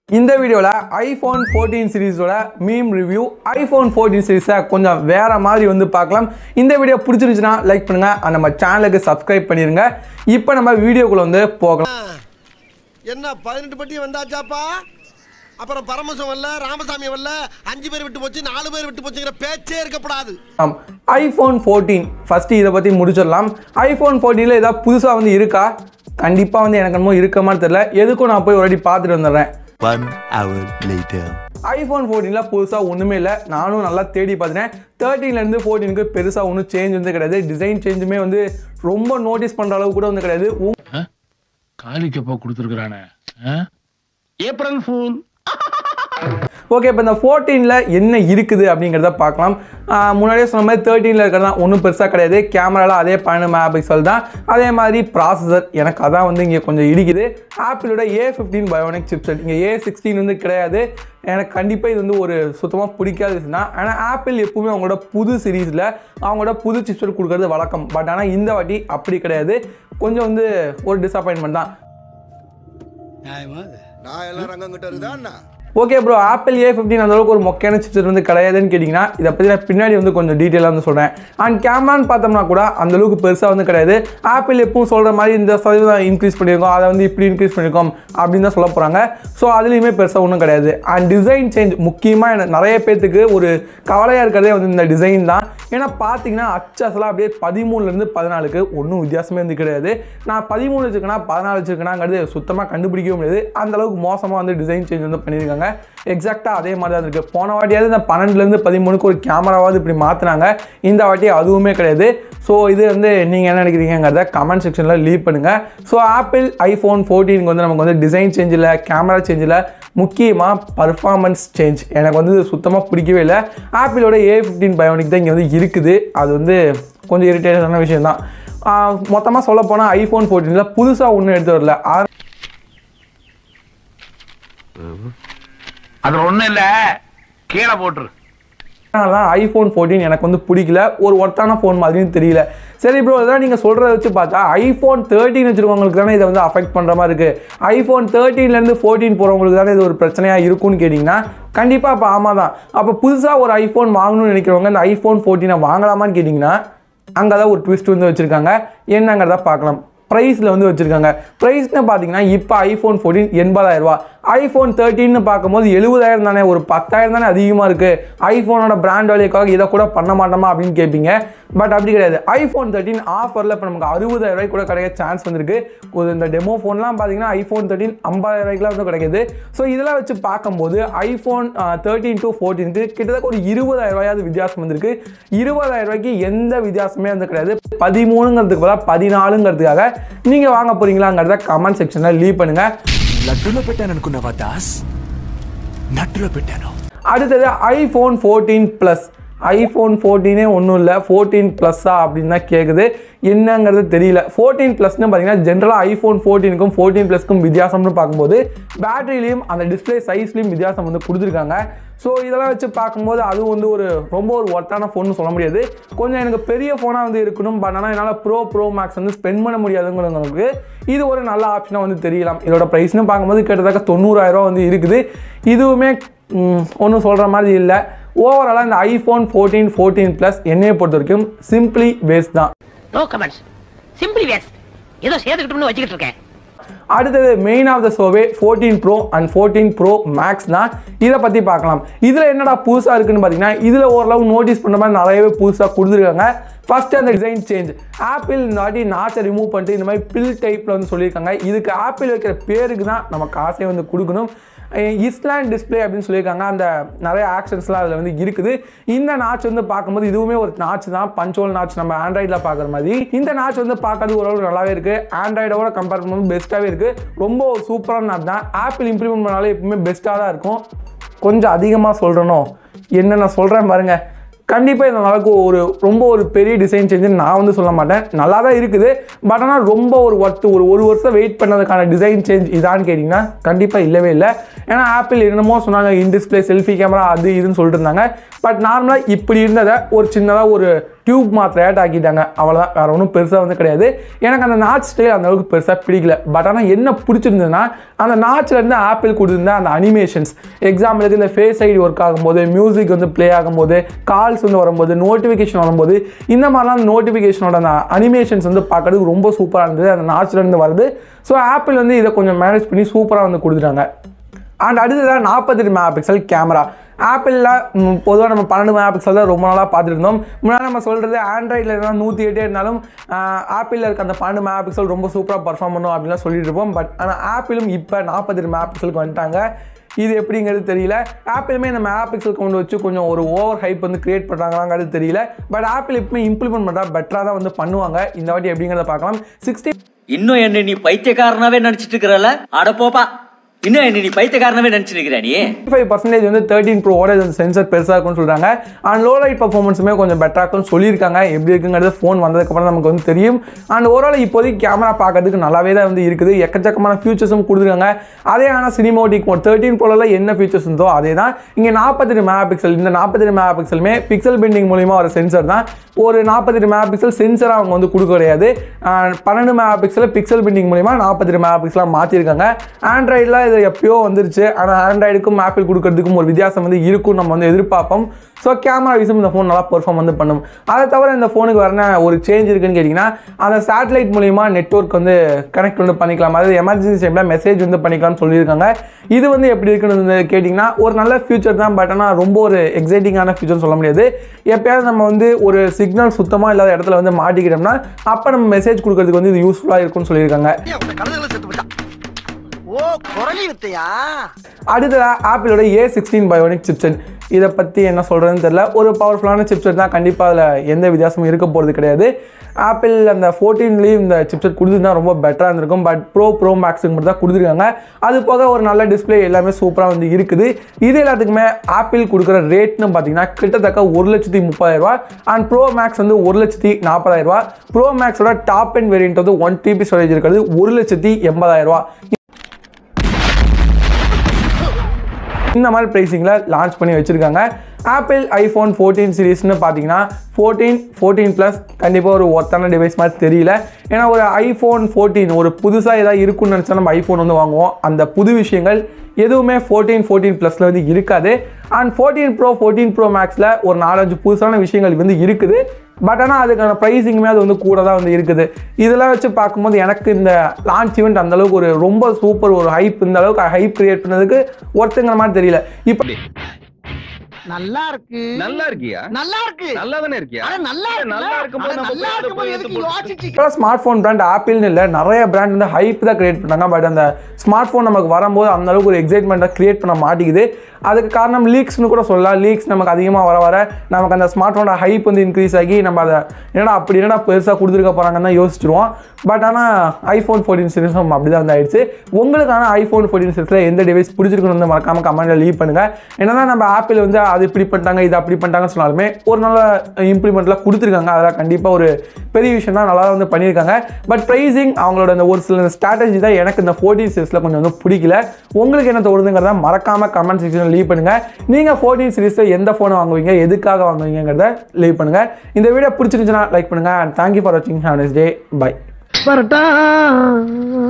இந்த வீடியோவில் iPhone fourteen சீரிஸோட மீம் ரிவ்யூ ஐஃபோன் ஃபோர்டீன் சீரிஸை கொஞ்சம் வேற மாதிரி வந்து பார்க்கலாம் இந்த வீடியோ பிடிச்சிருந்துச்சுன்னா லைக் பண்ணுங்க and நம்ம சேனலுக்கு சப்ஸ்கிரைப் பண்ணிடுங்க இப்போ நம்ம வீடியோக்குள்ள வந்து போகலாம் என்ன பதினெட்டு பட்டி வந்தாச்சாப்பா அப்புறம் பரமசம் வரல ராமசாமி வரல அஞ்சு பேர் விட்டு போச்சு நாலு பேர் விட்டு போச்சுங்கிற பேச்சே இருக்கப்படாது ஐஃபோன் ஃபோர்டீன் ஃபஸ்ட்டு இதை பற்றி முடிச்சிடலாம் ஐஃபோன் ஃபோர்டீனில் ஏதாவது புதுசாக வந்து இருக்கா கண்டிப்பாக வந்து எனக்கு என்னமோ இருக்க மாதிரி தெரியல எதுக்கும் நான் போய் ஒரு வாட்டி பார்த்துட்டு வந்துடுறேன் One hour later. ஐஃபோன் ஃபோர்டீனில் புதுசாக ஒன்றுமே இல்லை நானும் நல்லா தேடி பார்த்துட்டேன் தேர்ட்டீன்லேருந்து ஃபோர்டீனுக்கு பெருசாக ஒன்றும் சேஞ்ச் வந்து கிடையாது டிசைன் சேஞ்சுமே வந்து ரொம்ப நோட்டீஸ் பண்ணுற அளவு கூட வந்து கிடையாது உங்க- காலிக்கப்பா கொடுத்துருக்குறானே ஏப்ரல் ஃபூல் ஓகே இப்போ இந்த ஃபோர்டீனில் என்ன இருக்குது அப்படிங்கிறத பார்க்கலாம் ஆஹ் முன்னாடியே சொன்ன மாதிரி தேர்ட்டீனில் இருக்கிறதா ஒன்றும் பெருசாக கிடையாது கேமராவில் அதே பன்னெண்டு மெகா பிக்சல் தான் அதே மாதிரி ப்ராசஸர் எனக்கு அதான் வந்து இங்கே கொஞ்சம் இடிக்குது ஆப்பிளோட ஏ ஃபிஃப்டீன் பயோனிக் சிப்செட் இங்கே ஏ சிக்ஸ்டீன் வந்து கிடையாது எனக்கு கண்டிப்பாக இது வந்து ஒரு சுத்தமாக பிடிக்காத விஷயம் தான் ஆனால் ஆப்பிள் எப்பவுமே அவங்களோட புது சீரீஸில் அவங்களோட புது சிப்செட் கொடுக்கறது வழக்கம் பட் ஆனால் இந்த வாட்டி அப்படி கிடையாது கொஞ்சம் வந்து ஒரு டிசப்பாயின்மெண்ட் தான் நான் எல்லாம் ரங்கம் கிட்ட இருக்குதா என்ன okay bro Apple A fifteen அந்த அளவுக்கு ஒரு மொக்கையான சிப்செட் வந்து கிடையாதுன்னு கேட்டிங்கன்னா இதை பற்றி நான் பின்னாடி வந்து கொஞ்சம் டீட்டெயிலாக வந்து சொல்கிறேன் அண்ட் கேமரான்னு பார்த்தோம்னா கூட அந்த அளவுக்கு பெருசாக வந்து கிடையாது ஆப்பிள் எப்பவும் சொல்கிற மாதிரி இந்த சதவீதம் இன்க்ரீஸ் பண்ணியிருக்கோம் அதை வந்து இப்படி இன்க்ரீஸ் பண்ணியிருக்கோம் அப்படின்னு தான் சொல்ல போகிறாங்க ஸோ அதுலேயுமே பெருசாக ஒன்றும் கிடையாது அண்ட் டிசைன் சேஞ்ச் முக்கியமாக எனக்கு நிறைய பேர்த்துக்கு ஒரு கவலையாக இருக்கிறதே வந்து இந்த டிசைன் தான் ஏன்னா பார்த்தீங்கன்னா அச்சஸ்லாம் அப்படியே பதிமூணுலேருந்து பதினாலுக்கு ஒன்றும் வித்தியாசமே வந்து கிடையாது நான் பதிமூணு வச்சுருக்கேன்னா பதினாலு வச்சுருக்கேனாங்கிறது சுத்தமாக கண்டுபிடிக்கவே முடியாது அந்த அளவுக்கு மோசமாக வந்து டிசைன் சேஞ்ச் வந்து பண்ணியிருக்காங்க எக்ஸாக்டாக அதே மாதிரி தான் இருக்குது போன வாட்டியாவது இந்த பன்னெண்டுலேருந்து பதிமூணுக்கு ஒரு கேமராவாவது இப்படி மாற்றினாங்க இந்த வாட்டி அதுவுமே கிடையாது ஸோ இது வந்து நீங்கள் என்ன நினைக்கிறீங்கிறத கமெண்ட் செக்ஷனில் லீவ் பண்ணுங்கள் ஸோ ஆப்பிள் ஐஃபோன் ஃபோர்டீனுக்கு வந்து நமக்கு வந்து டிசைன் சேஞ்சில் கேமரா சேஞ்சில் முக்கியமாக பர்ஃபார்மன்ஸ் சேஞ்ச் எனக்கு வந்து இது சுத்தமாக பிடிக்கவே இல்லை ஆப்பிளோட ஏ ஃபிஃப்டீன் பயோனிக் தான் இங்கே வந்து இருக்குது அது வந்து கொஞ்சம் இரிட்டேஷனான விஷயம் தான் மொத்தமாக சொல்ல போனால் ஐஃபோன் ஃபோர்டீனில் புதுசாக ஒன்றும் எடுத்து வரல ஆ- அது ஒண்ணும் இல்ல கீழே போட்டுரு அதனால தான் ஐஃபோன் ஃபோர்டீன் எனக்கு வந்து பிடிக்கல ஒரு ஒர்த்தான ஃபோன் மாதிரியும் தெரியல சரி ப்ரோ இதெல்லாம் நீங்கள் சொல்கிறத வச்சு பார்த்தா ஐஃபோன் தேர்ட்டின் வச்சுருக்கவங்களுக்கு தானே இதை வந்து அஃபெக்ட் பண்ணுற மாதிரி இருக்குது ஐஃபோன் தேர்ட்டீன்லேருந்து ஃபோர்டீன் போகிறவங்களுக்கு தானே இது ஒரு பிரச்சனையாக இருக்கும்னு கேட்டிங்கன்னா கண்டிப்பாக அப்போ ஆமாம் தான் அப்போ புதுசாக ஒரு ஐஃபோன் வாங்கணும்னு நினைக்கிறவங்க இந்த ஐஃபோன் ஃபோர்டீனை வாங்கலாமான்னு கேட்டிங்கன்னா அங்கே தான் ஒரு ட்விஸ்ட் வந்து வச்சுருக்காங்க என்னங்கிறத பார்க்கலாம் ப்ரைஸில் வந்து வச்சுருக்காங்க ப்ரைஸ்னு பார்த்தீங்கன்னா இப்போ ஐஃபோன் ஃபோர்டீன் எண்பதாயிரரூபா ஐஃபோன் தேர்ட்டின்னு பார்க்கும்போது எழுபதாயிரம் தானே ஒரு பத்தாயிரம் தானே அதிகமாக இருக்குது ஐஃபோனோட பிராண்ட் வேலைக்காக இதை கூட பண்ண மாட்டோமா அப்படின்னு கேட்பீங்க பட் அப்படி கிடையாது ஐஃபோன் தேர்ட்டின் ஆஃபரில் இப்போ நமக்கு அறுபதாயிரம் ரூபாய்க்கு கூட கிடைக்க சான்ஸ் வந்திருக்கு ஒரு இந்த டெமோ ஃபோன்லாம் பார்த்தீங்கன்னா ஐஃபோன் தேர்ட்டின் ஐம்பதாயிரம் ரூபாய்க்குலாம் வந்து கிடைக்குது ஸோ இதெல்லாம் வச்சு பார்க்கும்போது ஐஃபோன் தேர்ட்டின் டு ஃபோர்டீனுக்கு கிட்டத்தட்ட ஒரு இருபதாயிரம் ரூபாயாவது வித்தியாசம் வந்திருக்கு இருபதாயிரம் ரூபாய்க்கு எந்த வித்தியாசமே வந்து கிடையாது பதிமூணுங்கிறதுக்கு பதிலாக பதினாலுங்கிறதுக்காக நீங்கள் வாங்க போகிறீங்களாங்கிறத கமெண்ட் செக்ஷனில் லீவ் பண்ணுங்கள் లడ్డులో పెట్టాను అనుకున్నావా దాస్ నట్టులో పెట్టాను அடுத்தது ஐஃபோன் ஃபோர்டீன் ப்ளஸ் ஐஃபோன் ஃபோர்டீனே ஒன்றும் இல்லை ஃபோர்டீன் ப்ளஸ்ஸா அப்படின்னு தான் கேட்குது என்னங்கிறது தெரியல ஃபோர்டீன் ப்ளஸ்னு பார்த்தீங்கன்னா ஜென்ரலாக ஐஃபோன் ஃபோர்டீனுக்கும் ஃபோர்டீன் ப்ளஸ்க்கும் வித்தியாசம்னு பார்க்கும்போது பேட்டரிலையும் அந்த டிஸ்பிளே சைஸ்லையும் வித்தியாசம் வந்து கொடுத்துருக்காங்க ஸோ இதெல்லாம் வச்சு பார்க்கும்போது அது வந்து ஒரு ரொம்ப ஒரு ஒர்த்தான ஃபோன்னு சொல்ல முடியாது கொஞ்சம் எனக்கு பெரிய ஃபோனாக வந்து இருக்கணும் பட் ஆனால் என்னால் ப்ரோ ப்ரோ மேக்ஸ் வந்து ஸ்பெண்ட் பண்ண முடியாதுங்கிறவங்களுக்கு இது ஒரு நல்ல ஆப்ஷனாக வந்து தெரியலாம் இதோட ப்ரைஸ்னு பார்க்கும்போது கிட்டத்தட்ட தொண்ணூறாயிரம் வந்து இருக்குது இதுவுமே ஒன்றும் சொல்கிற மாதிரி இல்லை ஓவராலாக இந்த ஐஃபோன் ஃபோர்டீன் ஃபோர்டீன் ப்ளஸ் என்னையை பொறுத்த வரைக்கும் சிம்பிளி வேஸ்ட் தான் நோ கமெண்ட்ஸ் சிம்பிளி வேஸ்ட் ஏதோ சேர்த்துக்கிட்டோம்னு வச்சுக்கிட்டு இருக்கேன் அடுத்தது மெயின் ஆஃப் த ஷோவே fourteen pro and fourteen pro max தான் இதை பற்றி பார்க்கலாம் இதில் என்னடா புதுசாக இருக்குன்னு பார்த்தீங்கன்னா இதில் ஓரளவு நோட்டீஸ் பண்ணுற மாதிரி நிறையவே புதுசாக கொடுத்துருக்காங்க ஃபர்ஸ்ட் அந்த டிசைன் சேஞ்ச் ஆப்பிள் இந்த வாட்டி நாச்சை ரிமூவ் பண்ணிட்டு இந்த மாதிரி பில் டைப்பில் வந்து சொல்லியிருக்காங்க இதுக்கு ஆப்பிள் வைக்கிற பேருக்கு தான் நம்ம காசே வந்து கொடுக்கணும் இஸ்லாண்ட் டிஸ்ப்ளே அப்படின்னு சொல்லியிருக்காங்க அந்த நிறைய ஆக்ஷன்ஸ்லாம் அதில் வந்து இருக்குது இந்த நாச் வந்து பார்க்கும்போது இதுவுமே ஒரு நாச் தான் பஞ்சோல் நாச் நம்ம ஆண்ட்ராய்டில் பார்க்குற மாதிரி இந்த நாச் வந்து பார்க்கறது ஓரளவு நல்லாவே இருக்குது ஆண்ட்ராய்டோட கம்பேர் பண்ணும்போது பெஸ்ட்டாகவே இருக்குது ரொம்ப ஒரு சூப்பரான நாச் தான் ஆப்பிள் இம்ப்ளிமெண்ட் பண்ணாலே எப்பவுமே பெஸ்ட்டாக தான் இருக்கும் கொஞ்சம் அதிகமாக சொல்கிறனோ என்ன நான் சொல்கிறேன் பாருங்கள் கண்டிப்பாக இந்த அளவுக்கு ஒரு ரொம்ப ஒரு பெரிய டிசைன் சேஞ்சுன்னு நான் வந்து சொல்ல மாட்டேன் நல்லா தான் இருக்குது பட் ஆனால் ரொம்ப ஒரு ஒர்த்து ஒரு ஒரு வருஷம் வெயிட் பண்ணதுக்கான டிசைன் சேஞ்ச் இதான்னு கேட்டிங்கன்னா கண்டிப்பாக இல்லவே இல்லை ஏன்னா ஆப்பிள் என்னமோ சொன்னாங்க இன் டிஸ்பிளே செல்ஃபி கேமரா அது இதுன்னு சொல்லிட்டு இருந்தாங்க பட் நார்மலாக இப்படி இருந்ததை ஒரு சின்னதாக ஒரு டியூப் மாத்திரையாட்டு ஆக்கிட்டாங்க அவ்வளோதான் வேறு ஒன்றும் பெருசாக வந்து கிடையாது எனக்கு அந்த நாச் ஸ்டைல் அந்த அளவுக்கு பெருசாக பிடிக்கல பட் ஆனால் என்ன பிடிச்சிருந்ததுன்னா அந்த நாச்சில் இருந்து ஆப்பிள் கொடுத்துருந்த அந்த அனிமேஷன்ஸ் எக்ஸாம்பிளுக்கு இந்த ஃபேஸ் ஐடி ஒர்க் ஆகும்போது மியூசிக் வந்து ப்ளே ஆகும்போது கால்ஸ் வந்து வரும்போது நோட்டிஃபிகேஷன் வரும்போது இந்த மாதிரிலாம் அந்த நோட்டிஃபிகேஷனோட அந்த அனிமேஷன்ஸ் வந்து பார்க்கறதுக்கு ரொம்ப சூப்பராக இருந்தது அந்த நாச்சில் இருந்து வருது ஸோ ஆப்பிள் வந்து இதை கொஞ்சம் மேனேஜ் பண்ணி சூப்பராக வந்து கொடுத்துட்டாங்க அண்ட் அடுத்ததாக நாற்பத்தெட்டு மெகா பிக்சல் கேமரா ஆப்பிளில் பொதுவாக நம்ம பன்னெண்டு மெகா பிக்சல் தான் ரொம்ப நாளாக பார்த்துட்டு இருந்தோம் முன்னாடி நம்ம சொல்கிறது ஆண்ட்ராய்டில் இருந்தால் நூற்றி எட்டே இருந்தாலும் ஆப்பிளில் இருக்க அந்த பன்னெண்டு மெகா பிக்சல் ரொம்ப சூப்பராக பர்ஃபார்ம் பண்ணும் அப்படின்லாம் சொல்லிட்டு இருப்போம் பட் ஆனால் ஆப்பிளும் இப்போ நாற்பத்தெட்டு மெகா பிக்சலுக்கு வந்துட்டாங்க இது எப்படிங்கிறது தெரியல ஆப்பிளுமே இந்த மெகா பிக்சல் கொண்டு வச்சு கொஞ்சம் ஒரு ஓவர் ஹைப் வந்து கிரியேட் பண்ணுறாங்களாங்கிறது தெரியல பட் ஆப்பிள் எப்பவுமே இம்ப்ளிமெண்ட் பண்ணுறா பெட்டராக தான் வந்து பண்ணுவாங்க இந்த வாட்டி எப்படிங்கிறத பார்க்கலாம் சிக்ஸ்டி இன்னும் என்ன நீ பைத்தியக்காரனாவே நினைச்சிட்டு இருக்கிறல அட போப்பா இன்னும் என்ன நீ பைத்தியக்காரனாவே நினைச்சிட்டு இருக்கிற நீ ஃபைவ் பர்சன்டேஜ் வந்து தேர்ட்டின் ப்ரோவோட இந்த சென்சர் பெருசாக இருக்கும்னு சொல்கிறாங்க அண்ட் லோ லைட் பர்ஃபார்மன்ஸுமே கொஞ்சம் பெட்டராக இருக்கும்னு சொல்லியிருக்காங்க எப்படி இருக்குங்கிறது ஃபோன் வந்ததுக்கப்புறம் நமக்கு வந்து தெரியும் அண்ட் ஓவரால் இப்போதைக்கு கேமரா பார்க்கறதுக்கு நல்லாவே தான் வந்து இருக்குது எக்கச்சக்கமான ஃபியூச்சர்ஸும் கொடுத்துருக்காங்க அதே ஆனால் சினிமோட்டிக் மோட் தேர்ட்டின் ப்ரோவில் என்ன ஃபீச்சர்ஸ் இருந்தோ அதே தான் இங்கே நாற்பத்தெட்டு மெகா பிக்சல் இந்த நாற்பத்தெட்டு மெகா பிக்சலுமே பிக்சல் பெண்டிங் மூலிமா ஒரு சென்சர் தான் ஒரு நாற்பத்தெட்டு மெகா பிக்சல் சென்சராக அவங்க வந்து கொடுக்க கிடையாது அஹ் பன்னெண்டு மெகா பிக்சல் பிக்சல் பெண்டிங் மூலிமா நாற்பத்தெட்டு மெகா பிக்சலாக மாற்றிருக்காங்க ஆண்ட்ராய்டில் இது எப்பயோ வந்துருச்சு ஆனால் ஆண்ட்ராய்டுக்கும் ஆப்பிள் கொடுக்கறதுக்கும் ஒரு வித்தியாசம் வந்து இருக்கும் நம்ம வந்து எதிர்பார்ப்போம் ஸோ கேமரா விஷயம் இந்த ஃபோன் நல்லா பெர்ஃபார்ம் வந்து பண்ணும் அதை தவிர இந்த ஃபோனுக்கு வரன ஒரு சேஞ்ச் இருக்குன்னு கேட்டிங்கன்னா அந்த சேட்டலைட் மூலிமா நெட்ஒர்க் வந்து கனெக்ட் வந்து பண்ணிக்கலாம் அதாவது எமர்ஜென்சி டைமில் மெசேஜ் வந்து பண்ணிக்கலாம்னு சொல்லியிருக்காங்க இது வந்து எப்படி இருக்குன்னு வந்து கேட்டிங்கன்னா ஒரு நல்ல ஃபியூச்சர் தான் பட் ஆனால் ரொம்ப ஒரு எக்ஸைட்டிங்கான ஃபியூச்சர் சொல்ல முடியாது எப்பயாவது நம்ம வந்து ஒரு சிக்னல் சுத்தமாக இல்லாத இடத்துல வந்து மாட்டிக்கிட்டோம்னா அப்போ நம்ம மெசேஜ் கொடுக்கறதுக்கு வந்து இது யூஸ்ஃபுல்லாக இருக்கும்னு சொல்லியிருக்காங்க கழுதுகளை செத்து போச்சான் ஓ குரலி வித்தையா அடுத்ததாக ஆப்பிளோட ஏ சிக்ஸ்டீன் பயோனிக் சிப்செட் இதை பற்றி என்ன சொல்கிறதுன்னு தெரியல ஒரு பவர்ஃபுல்லான சிப்செட் தான் கண்டிப்பாக அதில் எந்த வித்தியாசமும் இருக்க போகிறது கிடையாது ஆப்பிள் அந்த ஃபோர்டீன்லேயும் இந்த சிப்செட் கொடுத்துருந்தா ரொம்ப பெட்டராக இருந்திருக்கும் பட் ப்ரோ ப்ரோ மேக்ஸுக்கு மட்டும் தான் கொடுத்துருக்காங்க அது போக ஒரு நல்ல டிஸ்ப்ளே எல்லாமே சூப்பராக வந்து இருக்குது இது எல்லாத்துக்குமே ஆப்பிள் கொடுக்குற ரேட்னு பார்த்தீங்கன்னா கிட்டத்தட்ட ஒரு லட்சத்தி முப்பதாயிரரூவா அண்ட் ப்ரோ மேக்ஸ் வந்து ஒரு லட்சத்தி நாற்பதாயிரரூவா ப்ரோ மேக்ஸோட டாப் அண்ட் வேரியன்ட் வந்து ஒன் டிபி ஸ்டோரேஜ் இருக்கிறது ஒரு லட்சத்தி எண்பதாயிரரூவா இந்த மாதிரி ப்ரைஸிங்கில் லான்ச் பண்ணி வச்சுருக்காங்க ஆப்பிள் ஐஃபோன் ஃபோர்டீன் சீரீஸ்னு பார்த்தீங்கன்னா ஃபோர்டீன் ஃபோர்டீன் ப்ளஸ் கண்டிப்பாக ஒரு ஒர்த்தான டிவைஸ் மாதிரி தெரியல ஏன்னா ஒரு ஐஃபோன் ஃபோர்டீன் ஒரு புதுசாக ஏதாவது இருக்குன்னு நினச்சா நம்ம ஐஃபோன் வந்து வாங்குவோம் அந்த புது விஷயங்கள் எதுவுமே ஃபோர்டீன் ஃபோர்டீன் ப்ளஸில் வந்து இருக்காது and fourteen pro fourteen pro மேக்ஸில் ஒரு நாலஞ்சு புதுசான விஷயங்கள் வந்து இருக்குது பட் ஆனால் அதுக்கான ப்ரைஸிங்குமே அது வந்து கூட தான் வந்து இருக்குது இதெல்லாம் வச்சு பார்க்கும்போது எனக்கு இந்த லான்ச் ஈவெண்ட் அந்தளவுக்கு ஒரு ரொம்ப சூப்பர் ஒரு ஹைப் இந்த அளவுக்கு ஹைப் கிரியேட் பண்ணதுக்கு ஒருத்தங்கிற மாதிரி தெரியல இப்போ நல்லா இருக்கு நல்லா இருக்கியா நல்லா இருக்கு நல்லா தானே இருக்கியா அட நல்லா இருக்கு நல்லா இருக்கும்போது அட நம்ம நல்லா போய் அதை இருக்கும்போது போய் எதுக்கு எடுத்து யோசிச்சு இப்போ ஸ்மார்ட் ஃபோன் பிராண்ட் ஆப்பிள்னு இல்லை நிறைய பிராண்ட் வந்து ஹைப் தான் கிரியேட் பண்ணாங்க பட் அந்த ஸ்மார்ட் ஃபோன் நமக்கு வரும்போது அந்த அளவுக்கு ஒரு எக்ஸைட்மெண்ட்டாக கிரியேட் பண்ண மாட்டேங்குது அதுக்கு காரணம் லீக்ஸ்னு கூட சொல்லலாம் லீக்ஸ் நமக்கு அதிகமாக வர வர நமக்கு அந்த ஸ்மார்ட் ஃபோனோட ஹைப் வந்து இன்க்ரீஸ் ஆகி நம்ம அதை என்னடா அப்படி என்னடா பெருசாக கொடுத்துருக்க போகிறாங்கன்னு தான் யோசிச்சிருவோம் பட் ஆனால் ஐஃபோன் ஃபோர்டீன் சீரிஸ் அப்படி தான் வந்து ஆயிடுச்சு உங்களுக்கான ஐஃபோன் ஃபோர்டீன் சீரிஸில் எந்த டிவைஸ் பிடிச்சிருக்குன்னு வந்து மறக்காமல் கமெண்ட்டில் லீவ் பண்ணுங்கள் என்னதான் நம்ம ஆப்பிள் வந்து அது இப்படி பண்ணிட்டாங்க இது அப்படி பண்ணிட்டாங்கன்னு சொன்னாலுமே ஒரு நல்ல இம்ப்ளிமெண்ட்லாம் கொடுத்துருக்காங்க அதெல்லாம் கண்டிப்பாக ஒரு பெரிய விஷயம் தான் நல்லா தான் வந்து பண்ணியிருக்காங்க பட் ப்ரைஸிங் அவங்களோட அந்த ஒரு சில ஸ்ட்ராட்டஜி தான் எனக்கு இந்த ஃபோர்டீன் சீரிஸில் கொஞ்சம் வந்து பிடிக்கல உங்களுக்கு என்ன தோணுதுங்கிறத மறக்காமல் கமெண்ட் செக்ஷனில் லீவ் பண்ணுங்கள் நீங்கள் ஃபோர்டீன் சீரிஸில் எந்த ஃபோனை வாங்குவீங்க எதுக்காக வாங்குவீங்கிறத லீவ் பண்ணுங்கள் இந்த வீடியோ பிடிச்சிருந்துச்சுன்னா லைக் பண்ணுங்கள் அண்ட் தேங்க்யூ ஃபார் வாட்சிங் ஹேவ் நெஸ் டே பை வரட்டா